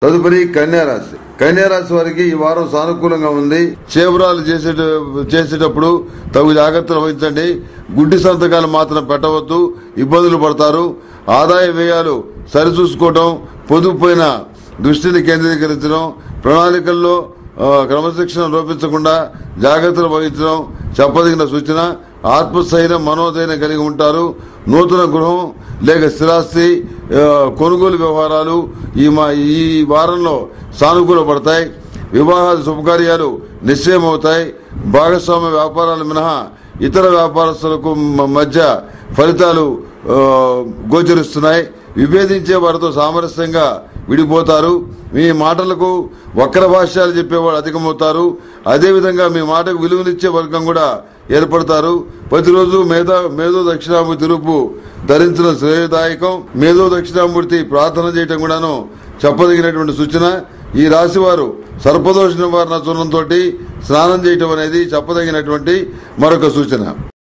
తదుపరి కన్యారాశి కన్యారాశి వారికి ఈ వారం సానుకూలంగా ఉంది చేవరాలు చేసేట చేసేటప్పుడు తగు జాగ్రత్తలు వహించండి గుడ్డి సంతకాలు మాత్రం పెట్టవద్దు ఇబ్బందులు పడతారు ఆదాయ వ్యయాలు సరిచూసుకోవటం పొదుపు పైన దృష్టిని కేంద్రీకరించడం ప్రణాళికల్లో ఆ, క్రమశిక్షణ లోపించకుండా జాగ్రత్తలు వహించడం చెప్పదగిన సూచన ఆత్మస్థైర్యం మనోధైర్యం కలిగి ఉంటారు నూతన గృహం లేక స్థిరాస్తి ఆ, కొనుగోలు వ్యవహారాలు ఈ మా ఈ వారంలో సానుకూల పడతాయి వివాహాలు శుభకార్యాలు నిశ్చయం అవుతాయి భాగస్వామ్య వ్యాపారాలు మినహా ఇతర వ్యాపారస్తులకు మ- మధ్య ఫలితాలు ఆ, గోచరిస్తున్నాయి విభేదించే వారితో సామరస్యంగా విడిపోతారు మీ మాటలకు వక్ర భాష్యాలు చెప్పేవాడు అధికమవుతారు అదేవిధంగా మీ మాటకు విలువనిచ్చే వర్గం కూడా ఏర్పడతారు ప్రతిరోజు మేధా మేధో దక్షిణామూర్తి రూపు ధరించడం శ్రేయదాయకం మేధో దక్షిణామూర్తి ప్రార్థన చేయటం కూడాను చెప్పదగినటువంటి సూచన ఈ రాశి వారు సర్పదోష నివారణ చూర్ణంతో స్నానం చేయటం అనేది చెప్పదగినటువంటి మరొక సూచన